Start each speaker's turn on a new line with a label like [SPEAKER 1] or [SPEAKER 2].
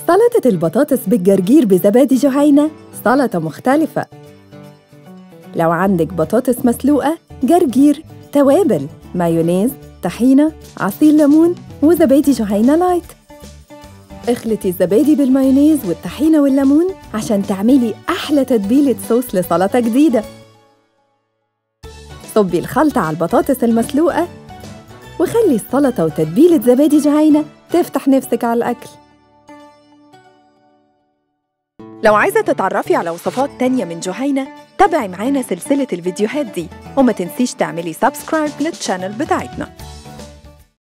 [SPEAKER 1] سلطة البطاطس بالجرجير بزبادي جهينة سلطة مختلفة لو عندك بطاطس مسلوقة جرجير توابل مايونيز طحينة عصير ليمون وزبادي جهينة لايت اخلطي الزبادي بالمايونيز والطحينة والليمون عشان تعملي أحلى تتبيلة صوص لسلطة جديدة صبي الخلطة على البطاطس المسلوقة وخلي السلطة وتتبيلة زبادي جهينة تفتح نفسك على الأكل لو عايزة تتعرفي على وصفات تانية من جهينة تابعي معانا سلسلة الفيديوهات دي وما تنسيش تعملي سبسكرايب للتشانل بتاعتنا